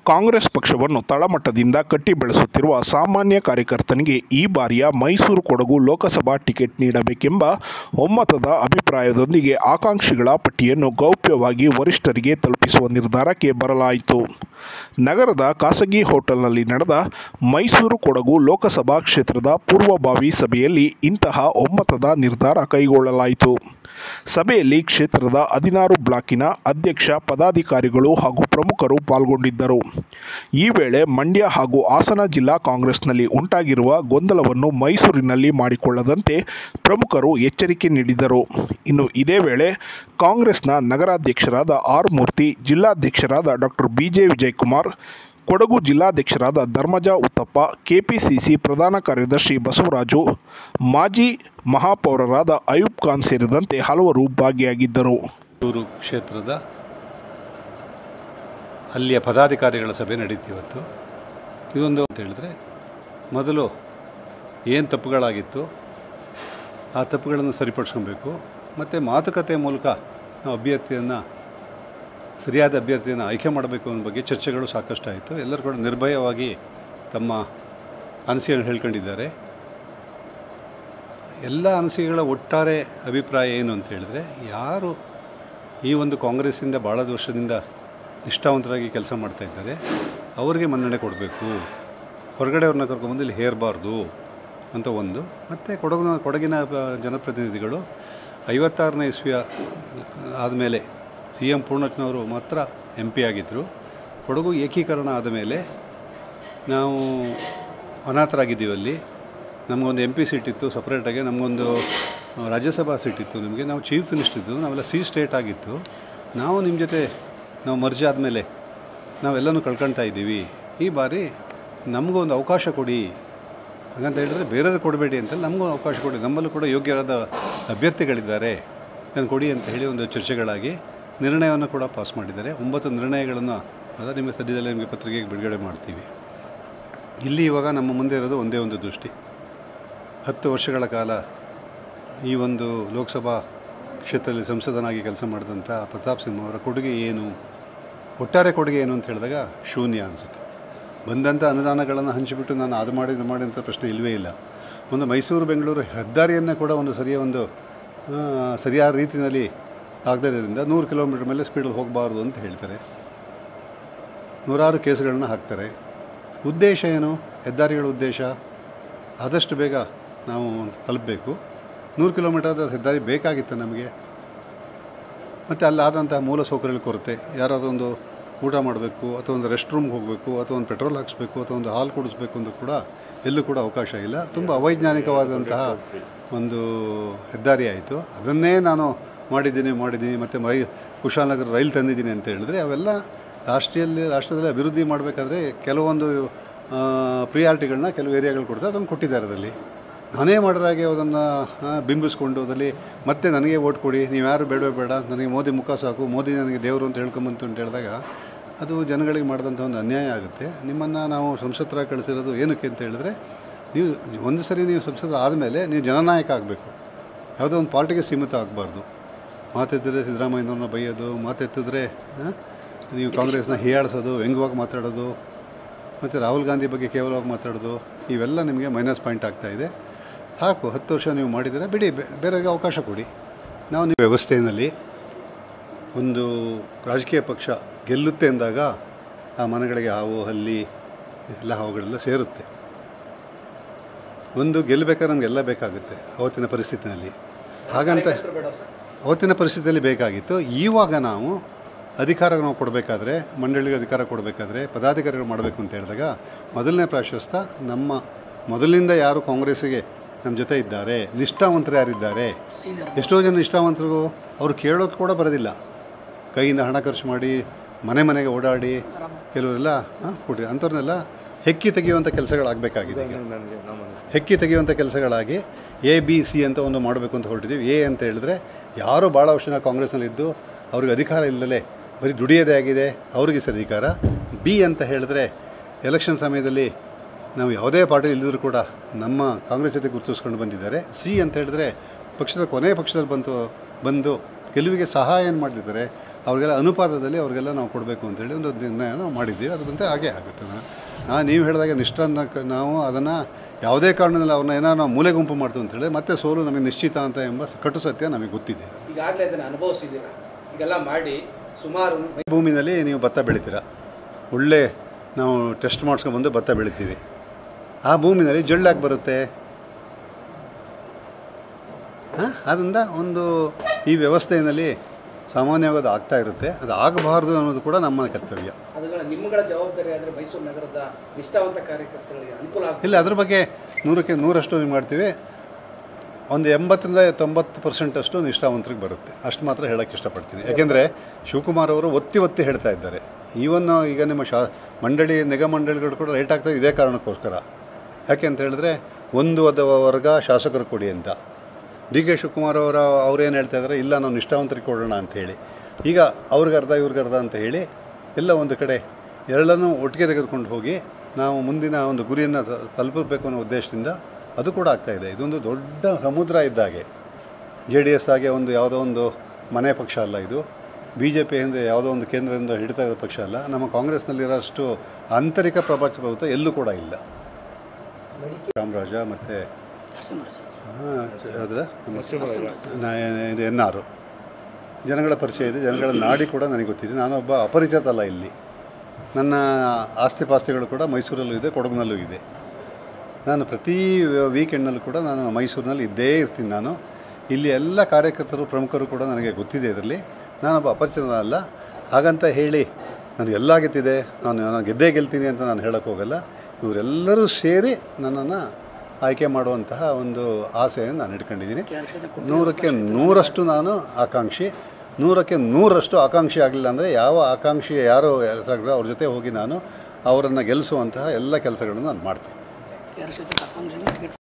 ಕಾಂಗ್ರೆಸ್ ಪಕ್ಷವನ್ನು ತಳಮಟ್ಟದಿಂದ ಕಟ್ಟಿ ಬೆಳೆಸುತ್ತಿರುವ ಸಾಮಾನ್ಯ ಕಾರ್ಯಕರ್ತನಿಗೆ ಈ ಬಾರಿಯ ಮೈಸೂರು ಕೊಡಗು ಲೋಕಸಭಾ ಟಿಕೆಟ್ ನೀಡಬೇಕೆಂಬ ಒಮ್ಮತದ ಅಭಿಪ್ರಾಯದೊಂದಿಗೆ ಆಕಾಂಕ್ಷಿಗಳ ಪಟ್ಟಿಯನ್ನು ಗೌಪ್ಯವಾಗಿ ವರಿಷ್ಠರಿಗೆ ತಲುಪಿಸುವ ನಿರ್ಧಾರಕ್ಕೆ ಬರಲಾಯಿತು ನಗರದ ಖಾಸಗಿ ಹೋಟೆಲ್ನಲ್ಲಿ ನಡೆದ ಮೈಸೂರು ಕೊಡಗು ಲೋಕಸಭಾ ಕ್ಷೇತ್ರದ ಪೂರ್ವಭಾವಿ ಸಭೆಯಲ್ಲಿ ಇಂತಹ ಒಮ್ಮತದ ನಿರ್ಧಾರ ಕೈಗೊಳ್ಳಲಾಯಿತು ಸಭೆಯಲ್ಲಿ ಕ್ಷೇತ್ರದ ಹದಿನಾರು ಬ್ಲಾಕಿನ ಅಧ್ಯಕ್ಷ ಪದಾಧಿಕಾರಿಗಳು ಹಾಗೂ ಪ್ರಮುಖರು ಪಾಲ್ಗೊಂಡಿದ್ದರು ಈ ವೇಳೆ ಮಂಡ್ಯ ಹಾಗೂ ಹಾಸನ ಜಿಲ್ಲಾ ಕಾಂಗ್ರೆಸ್ನಲ್ಲಿ ಉಂಟಾಗಿರುವ ಗೊಂದಲವನ್ನು ಮೈಸೂರಿನಲ್ಲಿ ಮಾಡಿಕೊಳ್ಳದಂತೆ ಪ್ರಮುಖರು ಎಚ್ಚರಿಕೆ ನೀಡಿದರು ಇನ್ನು ಇದೇ ವೇಳೆ ಕಾಂಗ್ರೆಸ್ನ ನಗರಾಧ್ಯಕ್ಷರಾದ ಆರ್ ಮೂರ್ತಿ ಜಿಲ್ಲಾಧ್ಯಕ್ಷರಾದ doctor B J Vijayakumar Kodagu ಜಿಲ್ಲಾಧ್ಯಕ್ಷರಾದ ಧರ್ಮಜ ಉತ್ತಪ್ಪ ಕೆಪಿಸಿಸಿ ಪ್ರಧಾನ ಕಾರ್ಯದರ್ಶಿ ಬಸವರಾಜು ಮಾಜಿ ಮಹಾಪೌರರಾದ ಅಯೂಬ್ ಖಾನ್ ಸೇರಿದಂತೆ ಹಲವರು ಭಾಗಿಯಾಗಿದ್ದರು ಮೈಸೂರು ಕ್ಷೇತ್ರದ ಅಲ್ಲಿಯ ಪದಾಧಿಕಾರಿಗಳ ಸಭೆ ನಡೀತು ಇವತ್ತು ಇದೊಂದು ಅಂತ ಹೇಳಿದ್ರೆ ಮೊದಲು ಏನು ತಪ್ಪುಗಳಾಗಿತ್ತು ಆ ತಪ್ಪುಗಳನ್ನು ಸರಿಪಡಿಸ್ಕೊಬೇಕು ಮತ್ತು ಮಾತುಕತೆ ಮೂಲಕ ನಾವು ಅಭ್ಯರ್ಥಿಯನ್ನು ಸರಿಯಾದ ಅಭ್ಯರ್ಥಿಯನ್ನು ಆಯ್ಕೆ ಮಾಡಬೇಕು ಅನ್ನೋ ಬಗ್ಗೆ ಚರ್ಚೆಗಳು ಸಾಕಷ್ಟು ಆಯಿತು ಎಲ್ಲರೂ ಕೂಡ ನಿರ್ಭಯವಾಗಿ ತಮ್ಮ ಅನಿಸಿಕೆಯನ್ನು ಹೇಳ್ಕೊಂಡಿದ್ದಾರೆ ಎಲ್ಲ ಅನಿಸಿಕೆಗಳ ಒಟ್ಟಾರೆ ಅಭಿಪ್ರಾಯ ಏನು ಅಂತ ಹೇಳಿದ್ರೆ ಯಾರು ಈ ಒಂದು ಕಾಂಗ್ರೆಸ್ಸಿಂದ ಭಾಳ ವರ್ಷದಿಂದ ನಿಷ್ಠಾವಂತರಾಗಿ ಕೆಲಸ ಮಾಡ್ತಾ ಇದ್ದಾರೆ ಅವರಿಗೆ ಮನ್ನಣೆ ಕೊಡಬೇಕು ಹೊರಗಡೆಯವ್ರನ್ನ ಕರ್ಕೊಂಬಂದು ಇಲ್ಲಿ ಹೇರಬಾರ್ದು ಅಂತ ಒಂದು ಮತ್ತು ಕೊಡಗಿನ ಕೊಡಗಿನ ಬ- ಜನಪ್ರತಿನಿಧಿಗಳು ಐವತ್ತಾರನೇ ಇಸ್ವಿಯ ಆದಮೇಲೆ ಸಿ ಎಂ ಪೂರ್ಣಜ್ಞವರು ಮಾತ್ರ ಎಂ ಪಿ ಆಗಿದ್ದರು ಕೊಡಗು ಏಕೀಕರಣ ಆದ ಮೇಲೆ ನಾವು ಅನಾಥರಾಗಿದ್ದೀವಿ ಅಲ್ಲಿ ನಮಗೊಂದು ಎಂ ಪಿ ಸೀಟ್ ಇತ್ತು ಸಪ್ರೇಟಾಗಿ ನಮಗೊಂದು ಆ, ರಾಜ್ಯಸಭಾ ಸೀಟ್ ಇತ್ತು ನಮಗೆ ನಾವು ಚೀಫ್ ಮಿನಿಸ್ಟರ್ ಇದ್ದು ನಾವೆಲ್ಲ ಸಿ ಸ್ಟೇಟ್ ಆಗಿತ್ತು ನಾವು ನಿಮ್ಮ ಜೊತೆ ನಾವು ಮರ್ಜಿ ಆದಮೇಲೆ ನಾವೆಲ್ಲನೂ ಕಳ್ಕೊಳ್ತಾ ಇದ್ದೀವಿ ಈ ಬಾರಿ ನಮಗೂ ಒಂದು ಅವಕಾಶ ಕೊಡಿ ಹಾಗಂತ ಹೇಳಿದ್ರೆ ಬೇರೆಯವ್ರಿಗೆ ಕೊಡಬೇಡಿ ಅಂತ ನಮಗೂ ಅವಕಾಶ ಕೊಡಿ ನಮ್ಮಲ್ಲೂ ಕೂಡ ಯೋಗ್ಯರಾದ ಅಭ್ಯರ್ಥಿಗಳಿದ್ದಾರೆ ನಾನು ಕೊಡಿ ಅಂತ ಹೇಳಿ ಒಂದು ಚರ್ಚೆಗಳಾಗಿ ನಿರ್ಣಯವನ್ನು ಕೂಡ ಪಾಸ್ ಮಾಡಿದ್ದಾರೆ ಒಂಬತ್ತು ನಿರ್ಣಯಗಳನ್ನು ಅದ ನಿಮಗೆ ಸದ್ಯದಲ್ಲೇ ನಿಮಗೆ ಪತ್ರಿಕೆಗೆ ಬಿಡುಗಡೆ ಮಾಡ್ತೀವಿ ಇಲ್ಲಿ ಇವಾಗ ನಮ್ಮ ಮುಂದೆ ಇರೋದು ಒಂದೇ ಒಂದು ದೃಷ್ಟಿ ಹತ್ತು ವರ್ಷಗಳ ಕಾಲ ಈ ಒಂದು ಲೋಕಸಭಾ ಕ್ಷೇತ್ರದಲ್ಲಿ ಸಂಸದನಾಗಿ ಕೆಲಸ ಮಾಡಿದಂಥ ಪ್ರತಾಪ್ ಸಿಂಹ ಅವರ ಕೊಡುಗೆ ಏನು ಒಟ್ಟಾರೆ ಕೊಡುಗೆ ಏನು ಅಂತ ಹೇಳಿದಾಗ ಶೂನ್ಯ ಅನಿಸುತ್ತೆ ಬಂದಂಥ ಅನುದಾನಗಳನ್ನು ಹಂಚಿಬಿಟ್ಟು ನಾನು ಅದು ಮಾಡಿ ಇದು ಮಾಡಿ ಅಂತ ಪ್ರಶ್ನೆ ಇಲ್ಲವೇ ಇಲ್ಲ ಒಂದು ಮೈಸೂರು ಬೆಂಗಳೂರು ಹೆದ್ದಾರಿಯನ್ನು ಕೂಡ ಒಂದು ಸರಿಯ ಒಂದು ಆ, ಸರಿಯಾದ ರೀತಿಯಲ್ಲಿ ಆಗದೇ ಇರೋದ್ರಿಂದ ನೂರು ಕಿಲೋಮೀಟ್ರ್ ಮೇಲೆ ಸ್ಪೀಡಲ್ಲಿ ಹೋಗಬಾರ್ದು ಅಂತ ಹೇಳ್ತಾರೆ ನೂರಾರು ಕೇಸುಗಳನ್ನ ಹಾಕ್ತಾರೆ ಉದ್ದೇಶ ಏನು ಹೆದ್ದಾರಿಗಳ ಉದ್ದೇಶ ಆದಷ್ಟು ಬೇಗ ನಾವು ತಲುಪಬೇಕು ನೂರು ಕಿಲೋಮೀಟರ್ ಹೆದ್ದಾರಿ ಬೇಕಾಗಿತ್ತು ನಮಗೆ ಮತ್ತು ಅಲ್ಲಾದಂತಹ ಮೂಲ ಸೌಕರ್ಯಗಳ ಕೊರತೆ ಯಾರಾದರೂ ಒಂದು ಊಟ ಮಾಡಬೇಕು ಅಥವಾ ಒಂದು ರೆಸ್ಟ್ ರೂಮ್ಗೆ ಹೋಗಬೇಕು ಅಥವಾ ಒಂದು ಪೆಟ್ರೋಲ್ ಹಾಕಿಸ್ಬೇಕು ಅಥವಾ ಒಂದು ಹಾಲು ಕುಡಿಸ್ಬೇಕು ಅಂತ ಕೂಡ ಎಲ್ಲೂ ಕೂಡ ಅವಕಾಶ ಇಲ್ಲ ತುಂಬ ಅವೈಜ್ಞಾನಿಕವಾದಂತಹ ಒಂದು ಹೆದ್ದಾರಿ ಆಯಿತು ಅದನ್ನೇ ನಾನು ಮಾಡಿದ್ದೀನಿ ಮಾಡಿದ್ದೀನಿ ಮತ್ತು ಮೈ ಕುಶಾಲನಗರ ರೈಲು ತಂದಿದ್ದೀನಿ ಅಂತ ಹೇಳಿದ್ರೆ ಅವೆಲ್ಲ ರಾಷ್ಟ್ರೀಯಲ್ಲಿ ರಾಷ್ಟ್ರದಲ್ಲಿ ಅಭಿವೃದ್ಧಿ ಮಾಡಬೇಕಾದ್ರೆ ಕೆಲವೊಂದು ಪ್ರಿಯಾರಿಟಿಗಳನ್ನ ಕೆಲವು ಏರಿಯಾಗಳು ಕೊಡ್ತಾರೆ ಅದನ್ನು ಕೊಟ್ಟಿದ್ದಾರೆ ಅದರಲ್ಲಿ ನಾನೇ ಮಾಡೋರಾಗೆ ಅದನ್ನು ಬಿಂಬಿಸ್ಕೊಂಡು ಅದರಲ್ಲಿ ಮತ್ತೆ ನನಗೆ ಓಟ್ ಕೊಡಿ ನೀವು ಯಾರು ಬೇಡವೇ ಬೇಡ ನನಗೆ ಮೋದಿ ಮುಖ ಸಾಕು ಮೋದಿ ನನಗೆ ದೇವರು ಅಂತ ಹೇಳ್ಕೊಂಬಂತು ಅಂತ ಹೇಳಿದಾಗ ಅದು ಜನಗಳಿಗೆ ಮಾಡಿದಂಥ ಒಂದು ಅನ್ಯಾಯ ಆಗುತ್ತೆ ನಿಮ್ಮನ್ನು ನಾವು ಸಂಸತ್ರಾಗಿ ಕಳಿಸಿರೋದು ಏನಕ್ಕೆ ಅಂತ ಹೇಳಿದ್ರೆ ನೀವು ಒಂದು ಸರಿ ನೀವು ಸಂಸದ ಆದಮೇಲೆ ನೀವು ಜನನಾಯಕ ಆಗಬೇಕು ಯಾವುದೋ ಒಂದು ಪಾರ್ಟಿಗೆ ಸೀಮಿತ ಆಗಬಾರ್ದು ಮಾತೆತ್ತಿದ್ರೆ ಸಿದ್ದರಾಮಯ್ಯನವ್ರನ್ನ ಬೈಯೋದು ಮಾತೆತ್ತಿದ್ರೆ ಆ, ನೀವು ಕಾಂಗ್ರೆಸ್ನ ಹೀಯಾಳಿಸೋದು ವ್ಯಂಗ್ಯವಾಗಿ ಮಾತಾಡೋದು ಮತ್ತು ರಾಹುಲ್ ಗಾಂಧಿ ಬಗ್ಗೆ ಕೇವಲವಾಗಿ ಮಾತಾಡೋದು ಇವೆಲ್ಲ ನಿಮಗೆ ಮೈನಸ್ ಪಾಯಿಂಟ್ ಆಗ್ತಾಯಿದೆ ಸಾಕು ಹತ್ತು ವರ್ಷ ನೀವು ಮಾಡಿದರೆ ಬಿಡಿ ಬೆ- ಬೇರೆಗೆ ಅವಕಾಶ ಕೊಡಿ ನಾವು ನೀವು ವ್ಯವಸ್ಥೆಯಲ್ಲಿ ಒಂದು ರಾಜಕೀಯ ಪಕ್ಷ ಗೆಲ್ಲುತ್ತೆ ಅಂದಾಗ ಆ ಮನೆಗಳಿಗೆ ಹಾವು ಹಲ್ಲಿ ಎಲ್ಲ ಹಾವುಗಳೆಲ್ಲ ಸೇರುತ್ತೆ ಒಂದು ಗೆಲ್ಲಬೇಕಾದ್ರೆ ನಮಗೆಲ್ಲ ಬೇಕಾಗುತ್ತೆ ಅವತ್ತಿನ ಪರಿಸ್ಥಿತಿನಲ್ಲಿ ಹಾಗಂತ ಅವತ್ತಿನ ಪರಿಸ್ಥಿತಿಯಲ್ಲಿ ಬೇಕಾಗಿತ್ತು ಇವಾಗ ನಾವು ಅಧಿಕಾರ ನಾವು ಕೊಡಬೇಕಾದ್ರೆ ಮಂಡಳಿಗೆ ಅಧಿಕಾರ ಕೊಡಬೇಕಾದ್ರೆ ಪದಾಧಿಕಾರಿಗಳು ಮಾಡಬೇಕು ಅಂತ ಹೇಳಿದಾಗ ಮೊದಲನೇ ಪ್ರಾಶಸ್ತ್ಯ ನಮ್ಮ ಮೊದಲಿನಿಂದ ಯಾರು ಕಾಂಗ್ರೆಸ್ಸಿಗೆ ನಮ್ಮ ಜೊತೆ ಇದ್ದಾರೆ ನಿಷ್ಠಾವಂತರು ಯಾರಿದ್ದಾರೆ ಎಷ್ಟೋ ಜನ ನಿಷ್ಠಾವಂತರು ಅವರು ಕೇಳೋಕೆ ಕೂಡ ಬರೋದಿಲ್ಲ ಕೈಯಿಂದ ಹಣ ಖರ್ಚು ಮಾಡಿ ಮನೆ ಮನೆಗೆ ಓಡಾಡಿ ಕೆಲವರೆಲ್ಲ ಹಾಂ ಕೊಡಿ ಅಂಥವ್ರನ್ನೆಲ್ಲ ಹೆಕ್ಕಿ ತೆಗೆಯುವಂಥ ಕೆಲಸಗಳಾಗಬೇಕಾಗಿದೆ ಈಗ ಹೆಕ್ಕಿ ತೆಗೆಯುವಂಥ ಕೆಲಸಗಳಾಗಿ ಎ ಬಿ ಸಿ ಅಂತ ಒಂದು ಮಾಡಬೇಕು ಅಂತ ಹೊರಟಿದ್ದೀವಿ ಎ ಅಂತ ಹೇಳಿದ್ರೆ ಯಾರು ಭಾಳ ವರ್ಷ ಕಾಂಗ್ರೆಸ್ನಲ್ಲಿದ್ದು ಅವ್ರಿಗೆ ಅಧಿಕಾರ ಇಲ್ಲದೆ ಬರೀ ದುಡಿಯೋದೇ ಆಗಿದೆ ಅವ್ರಿಗೆ ಸರಿ ಅಧಿಕಾರ ಬಿ ಅಂತ ಹೇಳಿದ್ರೆ ಎಲೆಕ್ಷನ್ ಸಮಯದಲ್ಲಿ ನಾವು ಯಾವುದೇ ಪಾರ್ಟಿ ಇಲ್ಲದರೂ ಕೂಡ ನಮ್ಮ ಕಾಂಗ್ರೆಸ್ ಜೊತೆ ಗುರುತಿಸ್ಕೊಂಡು ಬಂದಿದ್ದಾರೆ ಸಿ ಅಂತ ಹೇಳಿದ್ರೆ ಪಕ್ಷದ ಕೊನೆಯ ಪಕ್ಷದಲ್ಲಿ ಬಂತು ಬಂದು ಗೆಲುವಿಗೆ ಸಹಾಯ ಏನು ಮಾಡಿರ್ತಾರೆ ಅವ್ರಿಗೆಲ್ಲ ಅನುಪಾತದಲ್ಲಿ ಅವ್ರಿಗೆಲ್ಲ ನಾವು ಕೊಡಬೇಕು ಅಂತೇಳಿ ಒಂದು ನಿರ್ಣಯ ನಾವು ಮಾಡಿದ್ದೀವಿ ಅದರಂತೆ ಹಾಗೆ ಆಗುತ್ತೆ ನಾ ನೀವು ಹೇಳಿದಾಗ ನಿಷ್ಠಾನ್ನ ಕ- ನಾವು ಅದನ್ನು ಯಾವುದೇ ಕಾರಣದಲ್ಲಿ ಅವ್ರನ್ನ ಏನಾದ್ರು ನಾವು ಮೂಲೆ ಗುಂಪು ಮಾಡ್ತೀವಿ ಅಂತೇಳಿ ಮತ್ತೆ ಸೋಲು ನಮಗೆ ನಿಶ್ಚಿತ ಅಂತ ಎಂಬ ಕಟು ಸತ್ಯ ನಮಗೆ ಗೊತ್ತಿದೆ ಈಗಾಗಲೇ ಅದನ್ನು ಅನುಭವಿಸಿದ್ದೀರ ಈಗೆಲ್ಲ ಮಾಡಿ ಸುಮಾರು ಈ ಭೂಮಿನಲ್ಲಿ ನೀವು ಭತ್ತ ಬೆಳಿತೀರ ಒಳ್ಳೆ ನಾವು ಟೆಸ್ಟ್ ಮಾಡಿಸ್ಕೊಂಡ್ಬಂದು ಭತ್ತ ಬೆಳಿತೀವಿ ಆ ಭೂಮಿನಲ್ಲಿ ಜಳ್ಳಾಗಿ ಬರುತ್ತೆ ಹಾಂ ಅದರಿಂದ ಒಂದು ಈ ವ್ಯವಸ್ಥೆಯಲ್ಲಿ ಸಾಮಾನ್ಯವಾಗಿ ಅದು ಆಗ್ತಾ ಇರುತ್ತೆ ಅದು ಆಗಬಾರ್ದು ಅನ್ನೋದು ಕೂಡ ನಮ್ಮ ಕರ್ತವ್ಯ ಅದುಗಳ ನಿಮ್ಮಗಳ ಜವಾಬ್ದಾರಿ ಆದರೆ ಮೈಸೂರು ನಗರದ ನಿಷ್ಠಾವಂತ ಕಾರ್ಯಕರ್ತರಿಗೆ ಅನುಕೂಲ ಆಗ್ತದೆ ಇಲ್ಲ ಅದ್ರ ಬಗ್ಗೆ ನೂರಕ್ಕೆ ನೂರಷ್ಟು ನೀವು ಮಾಡ್ತೀವಿ ಒಂದು ಎಂಬತ್ತರಿಂದ ತೊಂಬತ್ತು ಪರ್ಸೆಂಟಷ್ಟು ನಿಷ್ಠಾವಂತರಿಗೆ ಬರುತ್ತೆ ಅಷ್ಟು ಮಾತ್ರ ಹೇಳೋಕ್ಕೆ ಇಷ್ಟಪಡ್ತೀನಿ ಯಾಕೆಂದರೆ ಶಿವಕುಮಾರ್ ಅವರು ಒತ್ತಿ ಒತ್ತಿ ಹೇಳ್ತಾ ಇದ್ದಾರೆ ಈವನ್ ಈಗ ನಿಮ್ಮ ಶಾ ಮಂಡಳಿ ನಿಗಮ ಮಂಡಳಿಗಳು ಕೂಡ ಲೇಟ್ ಆಗ್ತದೆ ಇದೇ ಕಾರಣಕ್ಕೋಸ್ಕರ ಯಾಕೆ ಅಂತ ಹೇಳಿದ್ರೆ ಒಂದು ಅದ ವರ್ಗ ಶಾಸಕರು ಕೊಡಿ ಅಂತ ಡಿ ಕೆ ಶಿವಕುಮಾರ್ ಅವರ ಅವ್ರೇನು ಹೇಳ್ತಾ ಇದ್ದಾರೆ ಇಲ್ಲ ನಾವು ನಿಷ್ಠಾವಂತರಿಗೆ ಕೊಡೋಣ ಅಂತ ಹೇಳಿ ಈಗ ಅವ್ರಿಗೆ ಅರ್ಧ ಇವ್ರಿಗೆ ಅರ್ಧ ಅಂತ ಹೇಳಿ ಎಲ್ಲ ಒಂದು ಕಡೆ ಎರಡನ್ನೂ ಒಟ್ಟಿಗೆ ತೆಗೆದುಕೊಂಡು ಹೋಗಿ ನಾವು ಮುಂದಿನ ಒಂದು ಗುರಿಯನ್ನು ತ- ತಲುಪಬೇಕು ಅನ್ನೋ ಉದ್ದೇಶದಿಂದ ಅದು ಕೂಡ ಆಗ್ತಾಯಿದೆ ಇದೊಂದು ದೊಡ್ಡ ಸಮುದ್ರ ಇದ್ದಾಗೆ ಜೆ ಡಿ ಎಸ್ ಆಗಿ ಒಂದು ಯಾವುದೋ ಒಂದು ಮನೆ ಪಕ್ಷ ಅಲ್ಲ ಇದು ಬಿ ಜೆ ಪಿ ಹಿಂದೆ ಯಾವುದೋ ಒಂದು ಕೇಂದ್ರದಿಂದ ಹಿಡಿತಾ ಇರೋ ಪಕ್ಷ ಅಲ್ಲ ನಮ್ಮ ಕಾಂಗ್ರೆಸ್ನಲ್ಲಿರೋಷ್ಟು ಆಂತರಿಕ ಪ್ರಭಾವ ಎಲ್ಲೂ ಕೂಡ ಇಲ್ಲ ಚಾಮರಾಜ ಮತ್ತು ಅದರ ನಾ- ಇದು ಎನ್ ಆರು ಜನಗಳ ಪರಿಚಯ ಇದೆ ಜನಗಳ ನಾಡಿ ಕೂಡ ನನಗೆ ಗೊತ್ತಿದೆ ನಾನೊಬ್ಬ ಅಪರಿಚಿತ ಅಲ್ಲ ಇಲ್ಲಿ ನನ್ನ ಆಸ್ತಿ ಪಾಸ್ತಿಗಳು ಕೂಡ ಮೈಸೂರಲ್ಲೂ ಇದೆ ಕೊಡಗಿನಲ್ಲೂ ಇದೆ ನಾನು ಪ್ರತಿ ವೀಕೆಂಡ್ನಲ್ಲೂ ಕೂಡ ನಾನು ಮೈಸೂರಿನಲ್ಲಿ ಇದ್ದೇ ಇರ್ತೀನಿ ನಾನು ಇಲ್ಲಿ ಎಲ್ಲ ಕಾರ್ಯಕರ್ತರು ಪ್ರಮುಖರು ಕೂಡ ನನಗೆ ಗೊತ್ತಿದೆ ಇದರಲ್ಲಿ ನಾನೊಬ್ಬ ಅಪರಿಚಿತ ಅಲ್ಲ ಹಾಗಂತ ಹೇಳಿ ನಾನು ಎಲ್ಲ ಗೆದ್ದಿದೆ ನಾನು ನಾನು ಗೆದ್ದೇ ಗೆಲ್ತೀನಿ ಅಂತ ನಾನು ಹೇಳೋಕ್ಕೆ ಹೋಗಲ್ಲ ಇವರೆಲ್ಲರೂ ಸೇರಿ ನನ್ನನ್ನು ಆಯ್ಕೆ ಮಾಡುವಂತಹ ಒಂದು ಆಸೆಯನ್ನು ನಾನು ಇಟ್ಕೊಂಡಿದ್ದೀನಿ ನೂರಕ್ಕೆ ನೂರಷ್ಟು ನಾನು ಆಕಾಂಕ್ಷಿ ನೂರಕ್ಕೆ ನೂರಷ್ಟು ಆಕಾಂಕ್ಷಿ ಆಗಲಿಲ್ಲ ಅಂದರೆ ಯಾವ ಆಕಾಂಕ್ಷಿ ಯಾರೋ ಹೆಸರಾಗ್ತದೆ ಅವ್ರ ಜೊತೆ ಹೋಗಿ ನಾನು ಅವರನ್ನು ಗೆಲ್ಲಿಸುವಂತಹ ಎಲ್ಲ ಕೆಲಸಗಳನ್ನು ನಾನು ಮಾಡ್ತೀನಿ